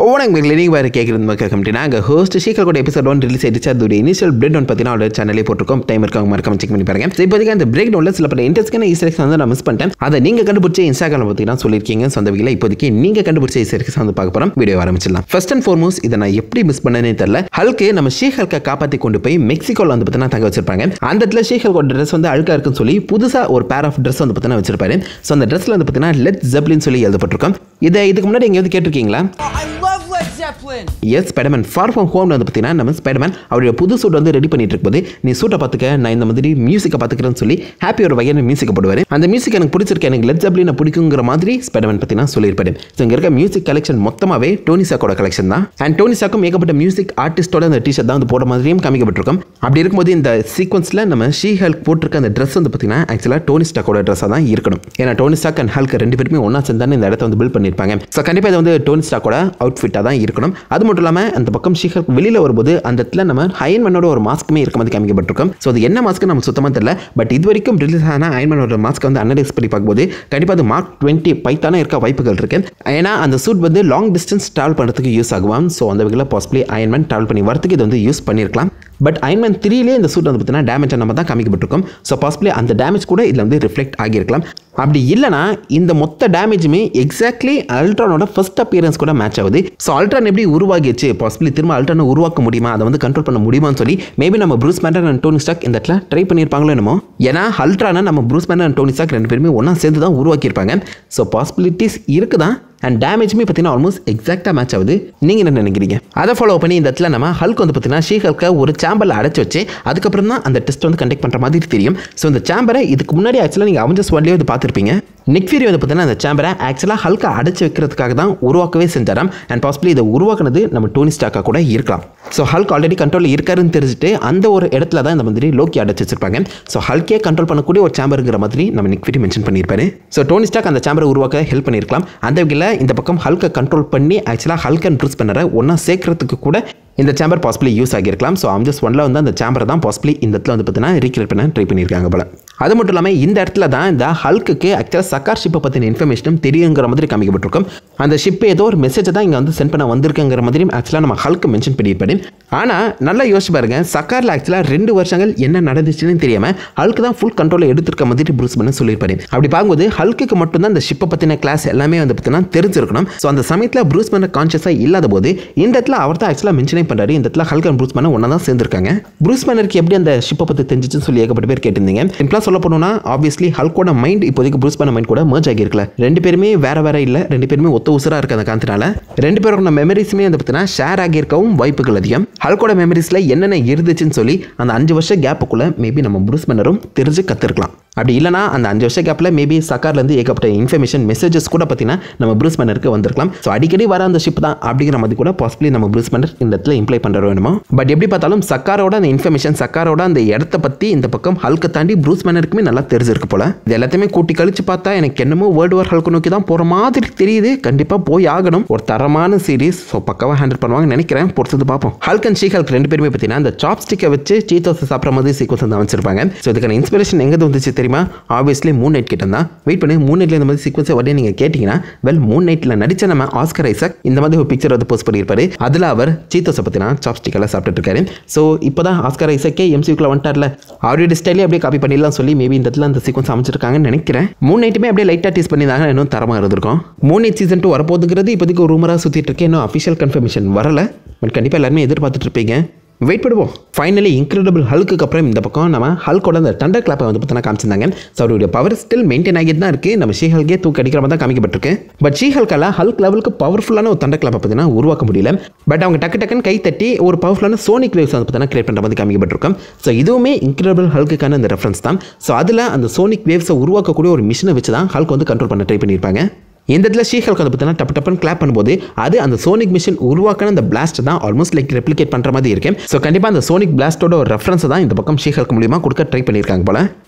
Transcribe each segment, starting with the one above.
வணக்கம் நீங்கள் வேறு கேட்குறது மக்கள் கமிட்டினா அங்கே ஹோஸ்ட் சீக்கிரம் கூட எபிசோட் ஒன் ரிலீஸ் ஆயிடுச்சு அதோட இனிஷியல் பிரேக் டவுன் பார்த்தீங்கன்னா அவரோட சேனலே போட்டிருக்கோம் டைம் இருக்கவங்க மறக்காம செக் பண்ணி பாருங்க So, இப்போதைக்கு அந்த பிரேக் டவுனில் சில பல இன்ட்ரெஸ்டான ஈஸ்டர்ஸ் வந்து நான் மிஸ் பண்ணிட்டேன் அதை நீங்கள் கண்டுபிடிச்ச இன்ஸ்டாகிராம் பார்த்தீங்கன்னா சொல்லியிருக்கீங்க சொந்த வகையில் இப்போதைக்கு நீங்கள் கண்டுபிடிச்ச ஈஸ்டர்ஸ் வந்து பார்க்க போகிறோம் வீடியோ ஆரம்பிச்சிடலாம் ஃபர்ஸ்ட் அண்ட் ஃபார்மோஸ்ட் இதை நான் எப்படி மிஸ் பண்ணனே தெரியல ஹல்க்கு நம்ம ஷீ ஹல்கை காப்பாற்றி கொண்டு போய் மெக்சிகோவில் வந்து பார்த்தீங்கன்னா தங்க வச்சிருப்பாங்க அந்த இடத்துல ஷீ ஹல்கோட ட்ரெஸ் வந்து அழுக்கா இருக்குன்னு சொல்லி புதுசாக ஒரு பேர் ஆஃப் ட்ரெஸ் வந்து பார்த்தீங்கன்னா வச்சிருப்பாரு ஸோ அந்த ட்ரெஸ்ஸில் வந்து பார்த்தீங்கன்னா லெட் ஜப்ளின்னு சொல்லி எழுதப்பட்டிருக்கோம் இதை இதுக்கு முன்னாடி எங்கேயாவது கேட்டிருக்கீங்களா I love Led Zeppelin! Yes Spiderman far from home வந்து பார்த்தீங்கன்னா நம்ம ஸ்பைடர்மேன் அவருடைய புது சூட் வந்து ரெடி பண்ணிட்டு இருக்கும்போது நீ சூட்டை பார்த்துக்க நான் இந்த மாதிரி மியூசிக்கை பார்த்துக்கிறேன்னு சொல்லி ஹாப்பியோட வகையான மியூசிக்கை போடுவார் அந்த மியூசிக் எனக்கு பிடிச்சிருக்கு எனக்கு லெட் ஜப்ளின் பிடிக்குங்கிற மாதிரி ஸ்பைடர்மேன் பார்த்தீங்கன்னா சொல்லியிருப்பாரு ஸோ இங்கே இருக்க மியூசிக் கலெக்ஷன் மொத்தமாகவே டோனி சாக்கோட கலெக்ஷன் தான் அண்ட் டோனி சாக்கும் ஏகப்பட்ட மியூசிக் ஆர்டிஸ்டோட அந்த டிஷர்ட் தான் வந்து போட மாதிரியும் காமிக்கப்பட்டிருக்கும் அப்படி இருக்கும்போது இந்த சீக்வன்ஸில் நம்ம ஷீ ஹல்க் போட்டிருக்க அந்த ட்ரெஸ் வந்து பார்த்தீங்கன்னா ஆக்சுவலாக டோனி ஸ்டாக்கோட ட்ரெஸ்ஸாக தான் இருக்கணும் ஏன்னா டோனி ஸ்டாக் அண்ட் ஹல்க் ரெண்டு பேருமே ஒன்றா சேர்ந்தானே இந்த இடத்த வந்து பில்ட் பண்ணியிருப்பாங்க ஸோ கண்டிப்பாக இது வந்து டோனி ஸ்டாக்கோட அவுட்ஃபிட்டாக தான் இருக்கணும் அது மட்டும் இல்லாமல் அந்த பக்கம் ஷீ ஹல்க் வெளியில் வரும்போது அந்த இடத்துல நம்ம அயன்மேனோட ஒரு மாஸ்க்குமே இருக்க மாதிரி காமிக்கப்பட்டிருக்கும் ஸோ அது என்ன மாஸ்க்கு நமக்கு சுத்தமாக தெரியல பட் இது வரைக்கும் ரிலீஸ் ஆன அயன்மேனோட மாஸ்க் வந்து அனலைஸ் பண்ணி பார்க்கும்போது கண்டிப்பாக அது மார்க் டுவெண்ட்டி பைத்தான இருக்க வாய்ப்புகள் இருக்கு ஏன்னா அந்த சூட் வந்து லாங் டிஸ்டன்ஸ் ட்ராவல் பண்ணுறதுக்கு யூஸ் ஆகுவாம் ஸோ அந்த வகையில் பாசிபிளி அயன்மேன் ட்ராவல் பண்ணி வரதுக்கு இது வந்து யூஸ் பண்ணியிருக்கலாம் பட் அயன்மேன் த்ரீலேயே இந்த சூட் வந்து பார்த்தீங்கன்னா டேமேஜ் நம்ம தான் காமிக்கப்பட்டிருக்கும் ஸோ பாசிபிளி அந்த டேமேஜ் கூட இதில் வந்து ரிஃப்ளெக்ட் ஆகியிருக்கலாம் அப்படி இல்லைனா இந்த மொத்த டேமேஜுமே எக்ஸாக்ட்லி அல்ட்ரானோட ஃபர்ஸ்ட் அப்பியரன்ஸ் கூட மேட்ச் ஆகுது ஸோ அல்ட்ரான் எப்படி உருவாகிச்சு பாசிபிளி திரும்ப அல்ட்ரானை உருவாக்க முடியுமா அதை வந்து கண்ட்ரோல் பண்ண முடியுமான்னு சொல்லி மேபி நம்ம ப்ரூஸ் மேண்டர் அண்ட் டோனி ஸ்டாக் இந்த இடத்துல ட்ரை பண்ணியிருப்பாங்களோ என்னமோ ஏன்னா அல்ட்ரானை நம்ம ப்ரூஸ் மேண்டர் அண்ட் டோனி ஸ்டாக் ரெண்டு பேருமே ஒன்றா சேர்ந்து தான் உருவாக்கியிருப்பாங்க ஸோ பாசிபிலிட்டிஸ் இருக்குதான் அண்ட் டேமேஜுமே பார்த்தீங்கன்னா ஆல்மோஸ்ட் எக்ஸாக்டாக மேட்ச் ஆகுது நீங்கள் என்ன நினைக்கிறீங்க அதை ஃபாலோ பண்ணி இந்த இடத்துல நம்ம ஹல்க் வந்து பார்த்தீங்கன்னா ஷீ ஹல்கை ஒரு சேம்பரில் அடைச்சி வச்சு அதுக்கப்புறம் தான் அந்த டெஸ்ட் வந்து கண்டக்ட் பண்ணுற மாதிரி தெரியும் ஸோ இந்த சேம்பரை இதுக்கு முன்னாடி ஆக்சுவலாக நீங்கள் அவஞ்சஸ் ஒன்லேயே வந்து பார்த்துருப்பீங்க நிக் ஃபியூரி வந்து பார்த்தீங்கன்னா அந்த சேம்பரை ஆக்சுவலாக ஹல்கை அடைச்சி வைக்கிறதுக்காக தான் உருவாக்கவே செஞ்சாராம் அண்ட் பாசிபிளி இதை உருவாக்குனது நம்ம டோனி ஸ்டாக்காக கூட இருக்கலாம் ஸோ ஹல்க் ஆல்ரெடி கண்ட்ரோலில் இருக்காருன்னு தெரிஞ்சுட்டு அந்த ஒரு இடத்துல தான் இந்த மாதிரி லோக்கி அடைச்சி வச்சிருப்பாங்க ஸோ ஹல்கே கண்ட்ரோல் பண்ணக்கூடிய ஒரு சேம்பருங்கிற மாதிரி நம்ம நிக் ஃபியூரி மென்ஷன் பண்ணியிருப்பாரு ஸோ டோனி ஸ்டாக் அந்த சேம்பரை உருவாக்க ஹெல்ப் பண்ணியிருக்கலாம் அந்த வகையில் இந்த பக்கம் ஹல்கை கண்ட்ரோல் பண்ணி ஆக்சுவலாக ஹல்க் அண்ட் ப்ரூஸ் பண்ணரை ஒன்றா சேர்க்கறதுக்கு கூட இந்த சேம்பர் பாசிபிளி யூஸ் ஆகியிருக்கலாம் ஸோ அம்ஜஸ் ஒன்ல வந்து அந்த சேம்பரை தான் பாசிபிளி இந்த இடத்துல வந்து பார்த்தீங்கன்னா ரீக்ரியேட் பண்ண ட்ரை பண்ணியிருக்காங்க போல அது மட்டும் இல்லாமல் இந்த இடத்துல தான் இந்த ஹல்க்குக்கு ஆக்சுவலாக சக்கார் ஷிப்பை பற்றின இன்ஃபர்மேஷனும் தெரியுங்கிற மாதிரி காமிக்கப்பட்டிருக்கும் அந்த ஷிப் ஏதோ ஒரு மெசேஜை தான் இங்கே வந்து சென்ட் பண்ண வந்திருக்குங்கிற மாதிரி ஆக்சுவலாக நம்ம ஹல்க்கு மென்ஷன் பண்ணியிருப்பாரு ஆனால் நல்லா யோசிச்சு பாருங்க சக்காரில் ஆக்சுவலாக ரெண்டு வருஷங்கள் என்ன நடந்துச்சுன்னு தெரியாமல் ஹல்க்கு தான் ஃபுல் கண்ட்ரோலில் எடுத்திருக்க மாதிரி ப்ரூஸ் பண்ண சொல்லியிருப்பாரு அப்படி பார்க்கும்போது ஹல்க்குக்கு மட்டும்தான் அந்த ஷிப்பை பற்றின கிளாஸ் எல்லாமே வந்து பார்த்தீங்கன்னா தெரிஞ்சிருக்கணும் ஸோ அந்த சமயத்தில் ப்ரூஸ் பண்ண கான்ஷியஸாக இல்லாத போது இந்த இடத்துல அவர் தான் ஆக்சுவலாக மென்ஷனே பண்ணுறாரு இந்த இடத்துல ஹல்க் அண்ட் ப்ரூஸ் பண்ண ஒன்றா தான் சேர்ந்துருக்காங்க ப்ரூஸ் பண்ணருக்கு எப்படி அந்த ஷிப்பை பற்றி தெரிஞ்சிச்சுன்னு சொல்லி ஏகப்பட்ட பேர் கேட்டிருந்தீங்க சிம்பிளாக சொல்ல போனோம்னா ஆப்வியஸ்லி ஹல்கோட மைண்ட் இப்போதைக்கு ப்ரூஸ் பண்ண மைண்ட் கூட merge ஆகியிருக்கல ரெண்டு பேருமே வேற வேற இல்லை ரெண்டு பேருமே ஒத்த உசுராக இருக்க அந்த காரணத்தினால ரெண்டு பேரோட மெமரிஸுமே வந்து பார்த்தீங்கன்னா ஷேர் ஆகியிருக்கவும் வாய்ப்புகள் அதிகம் ஹல்கோட மெமரிஸில் என்னென்ன இருந்துச்சுன்னு சொல்லி அந்த அஞ்சு வருஷம் கேப்புக்குள்ளே மேபி நம்ம ப்ரூஸ் பண்ணரும் தெரிஞ்சு கற்றுருக்கலாம் அப்படி இல்லைனா அந்த அஞ்சு வருஷம் கேப்பில் மேபி சக்கார்லேருந்து ஏகப்பட்ட இன்ஃபர்மேஷன் மெசேஜஸ் கூட பார்த்தீங்கன்னா நம்ம ப்ரூஸ் பண்ணருக்கு வந்திருக்கலாம் ஸோ அடிக்கடி வர அந்த ஷிப் தான் அப்படிங்கிற மாதிரி கூட பாசிபிளி நம்ம ப்ரூஸ் பண்ணர் இந்த இடத்துல இம்ப்ளை பண்ணுற வேணுமா பட் எப்படி பார்த்தாலும் சக்காரோட அந்த இன்ஃபர்மேஷன் சக்காரோட அந்த இடத்த பற்றி இந்த பக்கம் ஹல்கை தாண்டி ப்ரூஸ் பண்ணருக்குமே நல்லா தெரிஞ்சிருக்கு போல இது எல்லாத்தையுமே கூட்டி கழிச்சு பார்த்தா எனக்கு என்னமோ வேர்ல்டு வார் ஹல்க் நோக்கி தான் போகிற மாதிரி தெரியுது கண்டிப்பாக போய் ஆகணும் ஒரு தரமான சீரிஸ் ஸோ பக்கவாக ஹேண்டில் பண்ணுவாங்கன்னு நினைக்கிறேன் பொறுத்தது பார்ப்போம் ஹல்க் அண்ட் ஷீ ஹல்க் ரெண்டு பேருமே பார்த்தீங்கன்னா அந்த சாப் ஸ்டிக்கை வச்சு சீத்தோஸ் சாப்பிட்ற மாதிரி சீக்வன்ஸ் வந்து அமைச்சிருப்பாங்க ஸோ இதுக்கான இன்ஸ்பிரேஷன் எங்கே வந்துச்சு தெரியுமா ஆப்வியஸ்லி மூன் நைட் கிட்ட தான் வெயிட் பண்ணி மூன் நைட்டில் இந்த மாதிரி சீக்வன்ஸை உடனே நீங்கள் கேட்டிங்கன்னா வெல் மூன் நைட்டில் நடிச்ச நம்ம ஆஸ்கர் ஐசக் இந்த மாதிரி ஒரு பிக்சர் வந்து போஸ்ட் பண்ணியிருப்பாரு அதில் அவர் சீத்தோஸை பற்றினா சாப்ஸ்டிக் எல்லாம் சாப்பிட்டுட்டு இருக்காரு ஸோ இப்போ தான் ஆஸ்கர் ஐசக்கே எம்சிக்குள்ள வந்துட்டார்ல அவருடைய ஸ்டைலே அப்படியே காப்பி பண்ணிடலாம் சொல்லி மேபி இந்த இடத்துல அந்த சீக்வன்ஸ் அமைச்சிருக்காங்கன்னு நினைக்கிறேன் மூன் நைட்டுமே அப்படியே லைட்டாக டீஸ் பண்ணியிருந்தாங்க இன்னும் தரமாக இருந்திருக்கும் மூன் நைட் சீசன் டூ வரப்போகுதுங்கிறது இப்போதைக்கு ஒரு ரூமராக சுற்றிட்டு இருக்கேன் இன்னும் அஃபிஷியல் கன்ஃபர்மேஷன் வரல பட் கண்டிப்பாக எல்லாருமே எதிர்பார்த்துட்டு இருப்பீங்க வெயிட் பண்ணுவோம் ஃபைனலி இன்க்ரெடிபிள் ஹல்க்கு அப்புறம் இந்த பக்கம் நம்ம ஹல்கோட அந்த டண்டர் கிளாப்பை வந்து பார்த்தீங்கன்னா காமிச்சிருந்தாங்க ஸோ அவருடைய பவர் ஸ்டில் மெயின்டைன் ஆகிட்டு தான் இருக்குது நம்ம ஷீ ஹல்கே தூக்கி அடிக்கிற மாதிரி தான் காமிக்கப்பட்டிருக்கு பட் ஷீ ஹல்கால ஹல்க் லெவலுக்கு பவர்ஃபுல்லான ஒரு தண்டர் கிளாப்பை பார்த்தீங்கன்னா உருவாக்க முடியல பட் அவங்க டக்கு டக்குன்னு கை தட்டி ஒரு பவர்ஃபுல்லான சோனிக் வேவ்ஸ் வந்து பார்த்தீங்கன்னா கிரியேட் பண்ணுற மாதிரி காமிக்கப்பட்டிருக்கும் ஸோ இதுவுமே இன்க்ரெடிபிள் ஹல்க்குக்கான அந்த ரெஃபரன்ஸ் தான் ஸோ அதில் அந்த சோனிக் வேவ்ஸை உருவாக்கக்கூடிய ஒரு மிஷினை வச்சு தான் ஹல்க் வந்து கண்ட்ரோல் பண்ண ட்ரை பண்ணியிருப்பாங்க இந்த இடத்துல ஷீஹல்க் வந்து பார்த்தீங்கன்னா டப்பு டப்புன்னு கிளாப் பண்ணும்போது அது அந்த சோனிக் மிஷின் உருவாக்கின அந்த பிளாஸ்ட் தான் ஆல்மோஸ்ட் லைக் ரெப்ளிகேட் பண்ணுற மாதிரி இருக்கு ஸோ கண்டிப்பாக அந்த சோனிக் பிளாஸ்டோட ஒரு ரெஃபரன்ஸ் தான் இந்த பக்கம் ஷீஹல்க் மூலியமாக கொடுக்க ட்ரை பண்ணியிருக்காங்க போல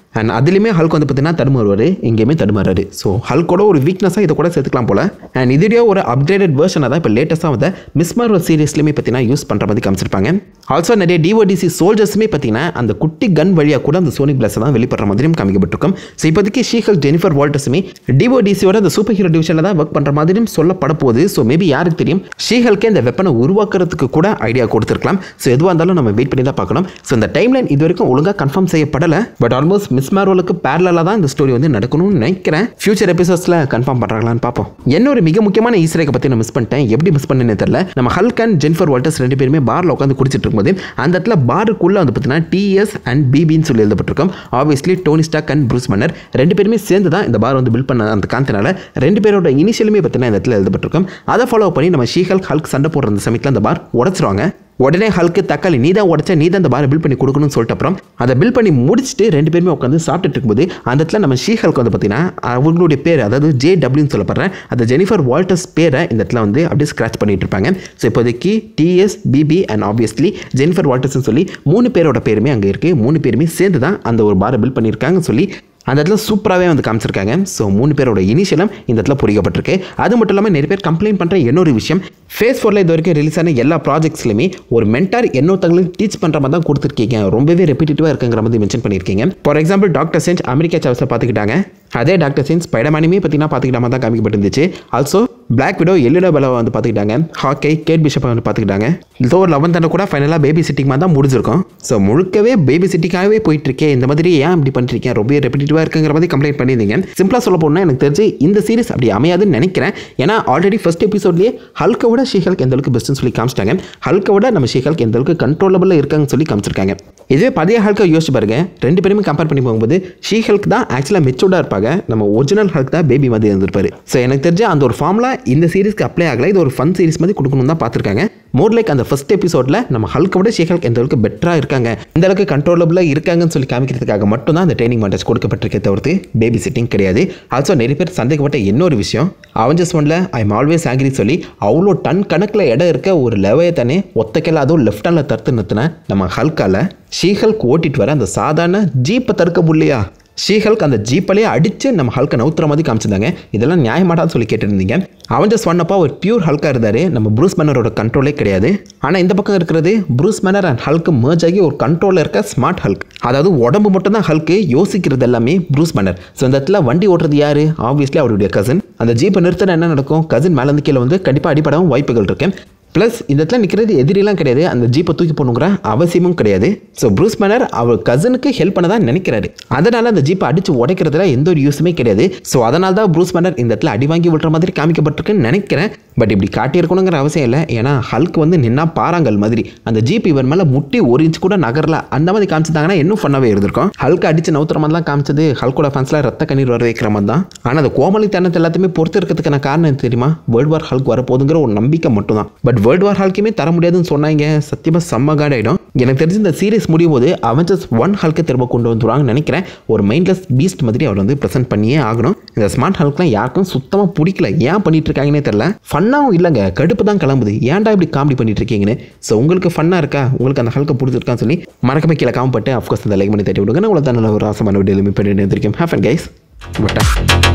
அண்ட் அதுலேயுமே ஹல்க் வந்து பார்த்தீங்கன்னா தடுமாறுவார் எங்கேயுமே தடுமாறாரு ஸோ ஹல்கோட ஒரு வீக்னஸாக இதை கூட சேர்த்துக்கலாம் போல அண்ட் இதுலேயே ஒரு அப்கிரேடட் வெர்ஷனாக தான் இப்போ லேட்டஸ்ட்டாக வந்து மிஸ் மார்வல் சீரிஸ்லையுமே பார்த்தீங்கன்னா யூஸ் பண்ணுற மாதிரி காமிச்சிருப்பாங்க ஆல்சோ நிறைய டிஓடிசி சோல்ஜர்ஸுமே பார்த்தீங்கன்னா அந்த குட்டி கன் வழியாக கூட அந்த சோனிக் பிளஸ் தான் வெளிப்படுற மாதிரியும் காமிக்கப்பட்டிருக்கும் ஸோ இப்போதைக்கு ஷீஹல் ஜெனிஃபர் வால்டர்ஸுமே டிஓடிசியோட அந்த சூப்பர் ஹீரோ டிவிஷனில் தான் ஒர்க் பண்ணுற மாதிரியும் சொல்லப்பட போகுது ஸோ மேபி யாருக்கு தெரியும் ஷீஹல்கே இந்த வெப்பனை உருவாக்குறதுக்கு கூட ஐடியா கொடுத்துருக்கலாம் ஸோ எதுவாக இருந்தாலும் நம்ம வெயிட் பண்ணி தான் பார்க்கணும் ஸோ இந்த டைம்லைன் இது வரைக்கும் ஒழுங்காக கன்ஃபார்ம் செய்யப்படலை பட் ஆல்மோஸ்ட் மிஸ் மார்வலுக்கு பேரலாக தான் இந்த ஸ்டோரி வந்து நடக்கணும்னு நினைக்கிறேன் ஃபியூச்சர் எபிசோட்ஸில் கன்ஃபார்ம் பண்ணுறாங்களான்னு பார்ப்போம் இன்னொரு மிக முக்கியமான ஈஸ்டரேக்கை பற்றி நான் மிஸ் பண்ணிட்டேன் எப்படி மிஸ் பண்ணேன்னு தெரியல நம்ம ஹல்க் அண்ட் ஜென்ஃபர் வால்டர்ஸ் ரெண்டு பேருமே பாரில் உட்காந்து குடிச்சிட்டு இருக்கும்போது அந்த இடத்துல பாருக்குள்ளே வந்து பார்த்தீங்கன்னா டிஎஸ் அண்ட் பிபின்னு சொல்லி எழுதப்பட்டிருக்கும் obviously Tony Stark and Bruce Banner ரெண்டு பேருமே சேர்ந்து தான் இந்த பார் வந்து பில்ட் பண்ண அந்த காந்தனால ரெண்டு பேரோட இனிஷியலுமே பார்த்தீங்கன்னா இந்த இடத்துல எழுதப்பட்டிருக்கும் அதை ஃபாலோ பண்ணி நம்ம ஷீஹல்க் ஹல்க் சண்டை போடுற அந்த சமயத்தில் அந்த பார் உடச்சிருவாங்க உடனே ஹல்க்கு தக்காளி நீ தான் உடச்ச நீ தான் அந்த பாரை பில் பண்ணி கொடுக்கணும்னு சொல்லிட்டு அப்புறம் அதை பில் பண்ணி முடிச்சுட்டு ரெண்டு பேருமே உட்காந்து சாப்பிட்டுட்டு இருக்கும்போது அந்த இடத்துல நம்ம ஷீஹல்க் வந்து பார்த்தீங்கன்னா அவங்களுடைய பேர் அதாவது ஜே டபிள்யூன்னு சொல்லப்படுறேன் அந்த ஜெனிஃபர் வால்டர்ஸ் பேரை இந்த இடத்துல வந்து அப்படியே ஸ்க்ராச் பண்ணிட்டு இருப்பாங்க ஸோ இப்போதைக்கு TS BB and obviously Jennifer வால்டர்ஸ்னு சொல்லி மூணு பேரோட பேருமே அங்கே இருக்குது மூணு பேருமே சேர்ந்து தான் அந்த ஒரு பாரை பில் பண்ணியிருக்காங்கன்னு சொல்லி அந்த இடத்துல சூப்பராகவே வந்து காமிச்சிருக்காங்க ஸோ மூணு பேரோட இனிஷியலும் இந்த இடத்துல பொறிக்கப்பட்டிருக்கு அது மட்டும் இல்லாமல் நிறைய பேர் கம்ப்ளைண்ட் பண்ணுற இன்னொரு விஷயம் ஃபேஸ் ஃபோரில் இது வரைக்கும் ரிலீஸ் ஆன எல்லா ப்ராஜெக்ட்ஸ்லையுமே ஒரு மென்டார் இன்னொருத்தங்களுக்கு டீச் பண்ணுற மாதிரி தான் கொடுத்துருக்கீங்க ரொம்பவே ரெப்பிட்டேட்டிவாக இருக்குங்கிற மாதிரி மென்ஷன் பண்ணியிருக்கீங்க ஃபார் எக்ஸாம்பிள் டாக்டர் சென்ஸ் அமெரிக்கா சாவஸை பார்த்துக்கிட்டாங்க அதே டாக்டர் சென்ஸ் ஸ்பைடர்மேனுமே பார்த்தீங்கன்னா பார்த்துக்கிட்ட மாதிரி தான் காமிக்கப்பட்டிருந்துச்சு ஆல்சோ பிளாக் விடோ எல்லிடோ பெலவை வந்து பார்த்துக்கிட்டாங்க ஹாக்கை கேட் பிஷப்பை வந்து பார்த்துக்கிட்டாங்க இதோ ஒரு லெவன்த் அண்ட் கூட ஃபைனலாக பேபி சிட்டிங் மாதிரி தான் முடிஞ்சிருக்கும் ஸோ முழுக்கவே பேபி சிட்டிக்காகவே போயிட்டு இருக்கேன் இந்த மாதிரி ஏன் இப்படி பண்ணிருக்கேன் ரொம்ப ரெப்பிட்டேட்டிவாக இருக்குங்கிற மாதிரி கம்ப்ளைண்ட் பண்ணியிருந்தீங்க சிம்பிளாக சொல்ல போனால் எனக்கு தெரிஞ்சு இந்த சீரிஸ் அப்படி அமையாதுன்னு நினைக்கிறேன் ஏன்னா ஆல்ரெடி ஃபர்ஸ்ட் எபிசோட்லேயே ஹல்கை விட ஷீஹல்க் எந்த அளவுக்கு பெஸ்ட்னு சொல்லி காமிச்சிட்டாங்க ஹல்கை விட நம்ம ஷீஹல்க் எந்த அளவுக்கு கண்ட்ரோலபிளாக இருக்காங்கன்னு சொல்லி காமிச்சிருக்காங்க இதுவே பழைய ஹல்கை யோசிச்சு பாருங்க ரெண்டு பேருமே கம்பேர் பண்ணி போகும்போது ஷீஹல்க் தான் ஆக்சுவலாக மெச்சூர்டாக இருப்பாங்க நம்ம ஒரிஜினல் ஹல்க் தான் பேபி மாதிரி இருந்திருப்பாரு ஸோ எனக்கு தெரிஞ்ச அந்த ஒரு ஃபார்முலா இந்த சீரிஸ்க்கு அப்ளை ஆகலை இது ஒரு ஃபன் சீரிஸ் மாதிரி கொடுக்கணும் தான் பார்த்துருக்காங்க மோர் லைக் அந்த ஃபர்ஸ்ட் எபிசோடில் நம்ம ஹல்கை விட ஷீஹல்க் எந்த அளவுக்கு பெட்டராக இருக்காங்க இந்த அளவுக்கு கண்ட்ரோலபிளாக இருக்காங்கன்னு சொல்லி காமிக்கிறதுக்காக மட்டும் தான் அந்த ட்ரைனிங் மாண்டேஜ் கொடுக்கப்பட்டிருக்கே தவிர்த்து பேபி சிட்டிங் கிடையாது ஆல்சோ நிறைய பேர் சந்தேகப்பட்ட இன்னொரு விஷயம் அவஞ்சஸ் ஒன்ல ஐ எம் ஆல்வேஸ் ஆங்கிரி சொல்லி அவ்வளோ டன் கணக்கில் இடம் இருக்க ஒரு லெவையை தானே ஒத்தக்கையில் அதுவும் லெஃப்ட் ஹேண்டில் தடுத்து நிறுத்தின நம்ம ஹல்கால ஷீஹல்க் ஓட்டிட்டு வர அந்த சாதாரண ஜீப்பை தடுக்க முடியலையா ஷீஹல்க் அந்த ஜீப்பிலே அடித்து நம்ம ஹல்கை நவுத்துற மாதிரி காமிச்சிருந்தாங்க இதெல்லாம் நியாயமாட்டான்னு சொல்லி கேட்டிருந்தீங்க அவன் ஜஸ்ட் சொன்னப்போ ஒரு பியூர் ஹல்காக இருந்தார் நம்ம ப்ரூஸ் மேனரோட கண்ட்ரோலே கிடையாது ஆனால் இந்த பக்கம் இருக்கிறது ப்ரூஸ் மேனர் அண்ட் ஹல்க்கு merge ஆகி ஒரு கண்ட்ரோலில் இருக்க ஸ்மார்ட் ஹல்க் அதாவது உடம்பு மட்டும் தான் ஹல்க்கு யோசிக்கிறது எல்லாமே ப்ரூஸ் மேனர் ஸோ இந்த இடத்துல வண்டி ஓட்டுறது யார் ஆப்வியஸ்லி அவருடைய கசின் அந்த ஜீப்பை நிறுத்தின என்ன நடக்கும் கசின் மேலேருந்து கீழே வந்து கண்டிப்பாக அடிப்படவும் வாய்ப்புகள் இருக்கு ப்ளஸ் இந்த இடத்துல நிற்கிறது எதிரிலாம் கிடையாது அந்த ஜீப்பை தூக்கி போகணுங்கிற அவசியமும் கிடையாது ஸோ ப்ரூஸ் மேனர் அவர் கசனுக்கு ஹெல்ப் பண்ண தான் நினைக்கிறாரு அதனால் அந்த ஜீப்பை அடித்து உடைக்கிறதுல எந்த ஒரு யூஸுமே கிடையாது ஸோ அதனால தான் ப்ரூஸ் மேனர் இந்த இடத்துல அடி வாங்கி விடுற மாதிரி காமிக்கப்பட்டிருக்குன்னு நினைக்கிறேன் பட் இப்படி காட்டியிருக்கணுங்கிற அவசியம் இல்லை ஏன்னா ஹல்க் வந்து நின்னா பாறாங்கல் மாதிரி அந்த ஜீப் இவன் மேலே முட்டி ஒரு இன்ச் கூட நகரல அந்த மாதிரி காமிச்சிருந்தாங்கன்னா இன்னும் ஃபன்னாகவே இருந்திருக்கும் ஹல்க் அடிச்சு நவுத்துற மாதிரி தான் காமிச்சது ஹல்கோட ஃபன்ஸில் ரத்த கண்ணீர் வர வைக்கிற மாதிரி தான் ஆனால் அந்த கோமலித்தனத்தை எல்லாத்தையுமே பொறுத்து இருக்கிறதுக்கான காரணம் என்ன தெரியுமா வேர்ல்டு வார் ஹல்க் வரப்போகுதுங்கிற ஒரு நம்பிக்கை மட்டும் தான் பட் வேர்ல்டு வார் ஹல்க்குமே தர முடியாதுன்னு சொன்னாங்க சத்தியமாக செம்ம காட் ஆகிடும் எனக்கு தெரிஞ்சு இந்த சீரிஸ் முடியும் போது அவெஞ்சர்ஸ் ஒன் ஹல்க்கை திரும்ப கொண்டு வந்துருவாங்கன்னு நினைக்கிறேன் ஒரு மைண்ட்லெஸ் பீஸ்ட் மாதிரி அவர் வந்து ப்ரெசென்ட் பண்ணியே ஆகணும் இந்த ஸ்மார்ட் ஹல்க்லாம் யாருக்கும் சுத்தமாக பிடிக்கல ஏன் பண்ணிட்டு இருக்காங்கன்னே தெரில ஃபன்னாகவும் இல்லைங்க கடுப்பு தான் கிளம்புது ஏன்டா இப்படி காமெடி பண்ணிட்டு இருக்கீங்கன்னு ஸோ உங்களுக்கு ஃபன்னாக இருக்கா உங்களுக்கு அந்த ஹல்க்கை பிடிச்சிருக்கான்னு சொல்லி மறக்காம கீழே காம்பட்டு அஃப்கோர்ஸ் இந்த லைக் பண்ணி தட்டி விடுங்க நான் உங்களை தான் நல்ல ஒரு ஆசமான வீடியோ எலுமே பண்ணிட்டு இருந்திருக்கேன் ஹேஃப் அண்ட் கைஸ் பட்டா